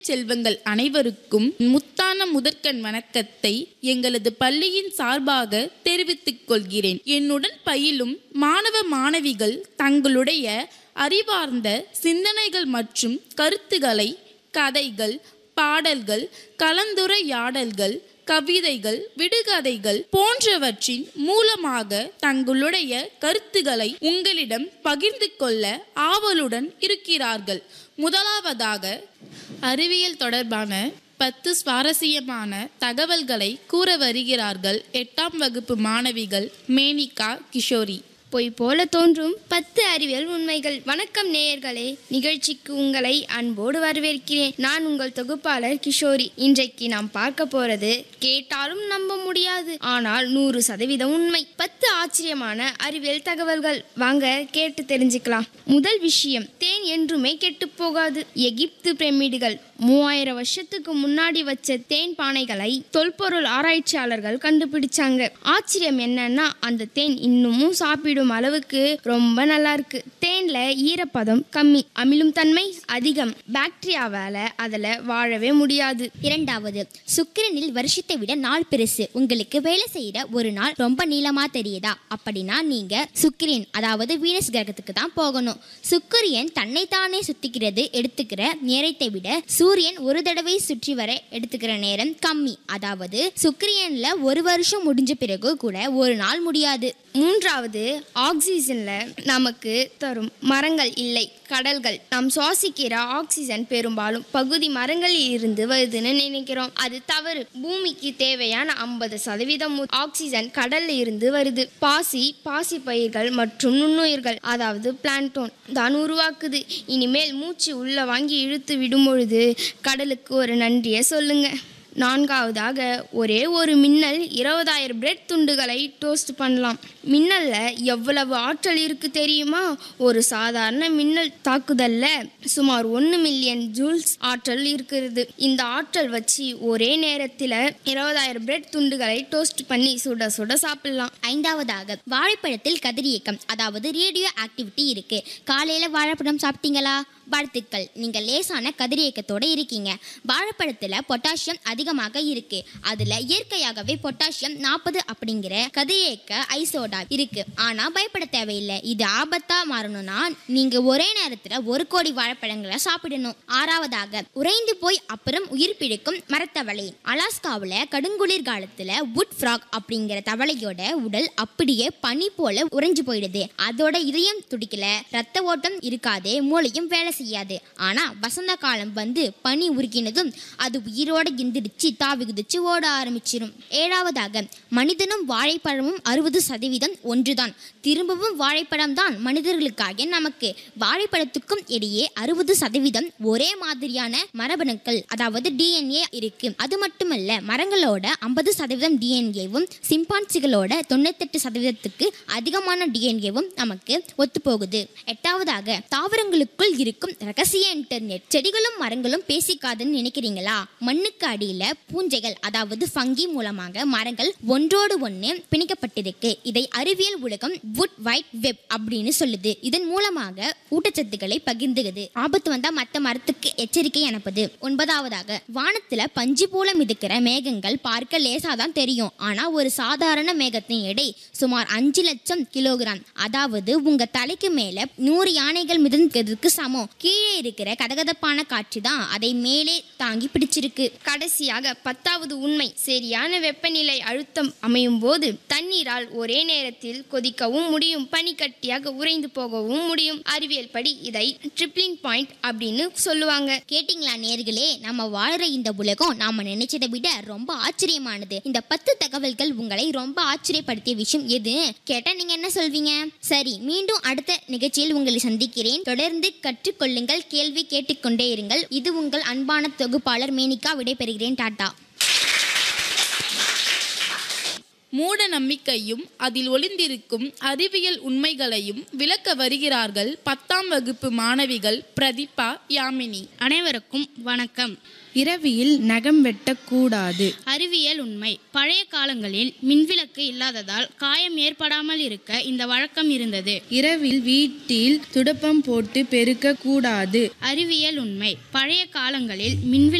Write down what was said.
செல்வங்கள் அனைவருக்கும் முத்தான முதற்கண் வணக்கத்தை எங்களது பள்ளியின் சார்பாக தெரிவித்துக் கொள்கிறேன் என்னுடன் பயிலும் மாணவ மாணவிகள் தங்களுடைய அறிவார்ந்த சிந்தனைகள் மற்றும் கருத்துக்களை கதைகள் பாடல்கள் கலந்துரையாடல்கள் கவிதைகள் விடுகதைகள் போன்றவற்றின் மூலமாக தங்களுடைய கருத்துக்களை உங்களிடம் பகிர்ந்து கொள்ள ஆவலுடன் இருக்கிறார்கள் முதலாவதாக அறிவியல் தொடர்பான பத்து சுவாரஸ்யமான தகவல்களை கூற வருகிறார்கள் எட்டாம் வகுப்பு மாணவிகள் மேனிகா கிஷோரி பொய் போல தோன்றும் பத்து அறிவியல் உண்மைகள் வணக்கம் நேயர்களே நிகழ்ச்சிக்கு உங்களை அன்போடு வரவேற்கிறேன் நான் உங்கள் தொகுப்பாளர் கிஷோரி இன்றைக்கு நாம் பார்க்க போறது கேட்டாலும் நம்ப முடியாது ஆனால் நூறு சதவீதம் உண்மை பத்து ஆச்சரியமான அறிவியல் தகவல்கள் வாங்க கேட்டு தெரிஞ்சுக்கலாம் முதல் விஷயம் தேன் என்றுமே கெட்டு போகாது எகிப்து பிரமிடுகள் மூவாயிரம் வருஷத்துக்கு முன்னாடி வச்ச தேன் பானைகளை தொல்பொருள் ஆராய்ச்சியாளர்கள் கண்டுபிடிச்சாங்க ஆச்சரியம் என்னன்னா அந்த தேன் இன்னமும் சாப்பிடும் அளவுக்கு ரொம்ப நல்லா இருக்கு தேன்ல ஈரப்பதம் கம்மி அமிலும் தன்மை அதிகம் பாக்டீரியாவால அதுல வாழவே முடியாது இரண்டாவது சுக்கிரனில் வருஷத்தை விட நாள் பெருசு உங்களுக்கு வேலை செய்யற ஒரு நாள் ரொம்ப நீளமா தெரியுதா அப்படின்னா நீங்க சுக்கிரன் அதாவது வீனஸ் கிரகத்துக்கு தான் போகணும் சுக்கிரியன் தன்னைத்தானே சுத்திக்கிறது எடுத்துக்கிற நேரத்தை விட சூரியன் ஒரு தடவை சுற்றி வர எடுத்துக்கிற நேரம் கம்மி அதாவது சுக்கிரியன்ல ஒரு வருஷம் முடிஞ்ச பிறகு கூட ஒரு நாள் முடியாது மூன்றாவது ஆக்சிஜன்ல நமக்கு தரும் மரங்கள் இல்லை கடல்கள் நாம் சுவாசிக்கிற ஆக்சிஜன் பெரும்பாலும் பகுதி மரங்களில் இருந்து வருதுன்னு நினைக்கிறோம் அது தவறு பூமிக்கு தேவையான ஐம்பது சதவீதம் ஆக்சிஜன் கடல்ல இருந்து வருது பாசி பாசி பயிர்கள் மற்றும் நுண்ணுயிர்கள் அதாவது பிளான்டோன் தான் உருவாக்குது இனிமேல் மூச்சு உள்ள வாங்கி இழுத்து விடும் பொழுது கடலுக்கு ஒரு நன்றியை சொல்லுங்க நான்காவதாக ஒரே ஒரு மின்னல் இருபதாயிரம் பிரெட் துண்டுகளை டோஸ்ட் பண்ணலாம் மின்னல்ல எவ்வளவு ஆற்றல் இருக்கு தெரியுமா ஒரு சாதாரண மின்னல் தாக்குதல்ல சுமார் ஒன்று மில்லியன் ஜூல்ஸ் ஆற்றல் இருக்கிறது இந்த ஆற்றல் வச்சு ஒரே நேரத்தில் இருபதாயிரம் பிரெட் துண்டுகளை டோஸ்ட் பண்ணி சுட சுட சாப்பிடலாம் ஐந்தாவதாக வாழைப்பழத்தில் கதிரியக்கம் அதாவது ரேடியோ ஆக்டிவிட்டி இருக்கு காலையில வாழைப்பழம் சாப்பிட்டீங்களா வாழ்த்துக்கள் நீங்க லேசான கதிரியக்கத்தோட இருக்கீங்க வாழைப்பழத்துல பொட்டாசியம் அதிகமாக இருக்கு அதுல இயற்கையாகவே பொட்டாசியம் நாற்பது அப்படிங்கிற கதிரியக்க ஐசோடா இருக்கு ஆனா பயப்பட தேவையில்லை இது ஆபத்தா மாறணும்னா நீங்க ஒரே நேரத்துல ஒரு கோடி வாழைப்பழங்களை சாப்பிடணும் ஆறாவதாக உறைந்து போய் அப்புறம் உயிர் பிடிக்கும் மரத்தவளை அலாஸ்காவுல கடுங்குளிர் காலத்துல வுட் ஃப்ராக் அப்படிங்கிற தவளையோட உடல் அப்படியே பனி போல உறைஞ்சு போயிடுது அதோட இதயம் துடிக்கல ரத்த ஓட்டம் இருக்காது மூளையும் வேலை செய்யாது ஆனா வசந்த காலம் வந்து பனி உருக்கினதும் அது உயிரோட எந்திரிச்சு தாவி குதிச்சு ஓட ஆரம்பிச்சிரும் ஏழாவதாக மனிதனும் வாழைப்பழமும் அறுபது சதவீதம் ஒன்றுதான் திரும்பவும் வாழைப்பழம் தான் மனிதர்களுக்காக நமக்கு வாழைப்பழத்துக்கும் இடையே அறுபது சதவீதம் ஒரே மாதிரியான மரபணுக்கள் அதாவது டிஎன்ஏ இருக்கு அது மட்டுமல்ல மரங்களோட ஐம்பது சதவீதம் டிஎன்ஏவும் சிம்பான்சிகளோட தொண்ணூத்தெட்டு சதவீதத்துக்கு அதிகமான டிஎன்ஏவும் நமக்கு ஒத்துப்போகுது எட்டாவதாக தாவரங்களுக்குள் இருக்கும் ரகசிய இன்டர்நெட் செடிகளும் மரங்களும் பேசிக்காதுன்னு நினைக்கிறீங்களா மண்ணுக்கு அடியில பூஞ்சைகள் அதாவது ஃபங்கி மூலமாக மரங்கள் ஒன்றோடு ஒன்று பிணைக்கப்பட்டிருக்கு இதை அறிவியல் உலகம் வுட் வைட் வெப் அப்படின்னு சொல்லுது இதன் மூலமாக ஊட்டச்சத்துக்களை பகிர்ந்துகுது ஆபத்து வந்தா மத்த மரத்துக்கு எச்சரிக்கை அனுப்புது ஒன்பதாவதாக வானத்துல பஞ்சு போல மிதக்கிற மேகங்கள் பார்க்க லேசா தான் தெரியும் ஆனா ஒரு சாதாரண மேகத்தின் எடை சுமார் அஞ்சு லட்சம் கிலோகிராம் அதாவது உங்க தலைக்கு மேல நூறு யானைகள் மிதக்கிறதுக்கு சமம் கீழே இருக்கிற கதகதப்பான காற்று தான் அதை மேலே தாங்கி பிடிச்சிருக்கு கடைசியாக பத்தாவது உண்மை சரியான வெப்பநிலை அழுத்தம் அமையும் போது தண்ணீரால் ஒரே நேரத்தில் கொதிக்கவும் முடியும் பனிக்கட்டியாக உறைந்து போகவும் முடியும் அறிவியல் படி இதை ட்ரிப்ளிங் பாயிண்ட் அப்படின்னு சொல்லுவாங்க கேட்டிங்களா நேர்களே நம்ம வாழ்ற இந்த உலகம் நாம நினைச்சதை விட ரொம்ப ஆச்சரியமானது இந்த பத்து தகவல்கள் உங்களை ரொம்ப ஆச்சரியப்படுத்திய விஷயம் எது கேட்டா நீங்க என்ன சொல்வீங்க சரி மீண்டும் அடுத்த நிகழ்ச்சியில் உங்களை சந்திக்கிறேன் தொடர்ந்து கற்றுக்கொள்ளுங்கள் கேள்வி கேட்டுக்கொண்டே இருங்கள் இது உங்கள் அன்பான தொகுப்பாளர் மேனிகா விடைபெறுகிறேன் டாட்டா மூட நம்பிக்கையும் அதில் ஒளிந்திருக்கும் அறிவியல் உண்மைகளையும் விளக்க வருகிறார்கள் பத்தாம் வகுப்பு மாணவிகள் பிரதீபா யாமினி அனைவருக்கும் வணக்கம் இரவியில் நகம் வெட்டக்கூடாது அறிவியல் உண்மை பழைய காலங்களில் மின்விளக்கு இல்லாததால் காயம் ஏற்படாமல் இருக்க இந்த வழக்கம் இருந்தது இரவில் வீட்டில் துடப்பம் போட்டு பெருக்க கூடாது அறிவியல் உண்மை பழைய காலங்களில் மின்விளக்கு